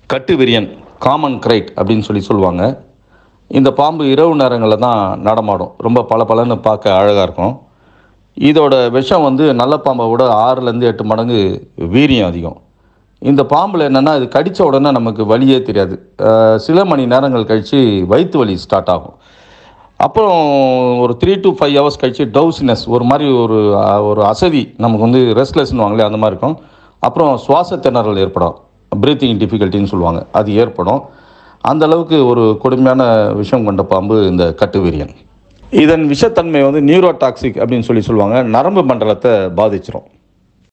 கட்டு விரியன் common cried அப்படின்னு சொல்லி சொல்லுவாங்க இந்த பாம்பு இரவு நேரங்களில் தான் நடமாடும் ரொம்ப பல பலன்னு பார்க்க அழகாக இருக்கும் இதோட விஷம் வந்து நல்ல பாம்பை விட ஆறுலேருந்து எட்டு மடங்கு வீரியம் அதிகம் இந்த பாம்பில் என்னென்னா இது கடித்த உடனே நமக்கு வலியே தெரியாது அஹ் சில மணி நேரங்கள் கழித்து வயிற்று வலி ஸ்டார்ட் ஆகும் அப்புறம் ஒரு த்ரீ to ஃபைவ் ஹவர்ஸ் கழிச்சு டவுசினஸ் ஒரு மாதிரி ஒரு அஹ், ஒரு அசதி நமக்கு வந்து ரெஸ்ட்லெஸ்னு வாங்களே அந்த மாதிரி இருக்கும் அப்புறம் சுவாச திணறல் ஏற்படும் ப்ரீத்திங் டிஃபிகல்ட்டின்னு சொல்லுவாங்க அது ஏற்படும் அந்த அளவுக்கு ஒரு கொடுமையான விஷம் கொண்ட பாம்பு இந்த கட்டுவிரியன் இதன் விஷத்தன்மை வந்து நியூரோடாக்சிக் அப்படின்னு சொல்லி சொல்லுவாங்க நரம்பு மண்டலத்தை பாதிச்சிரும்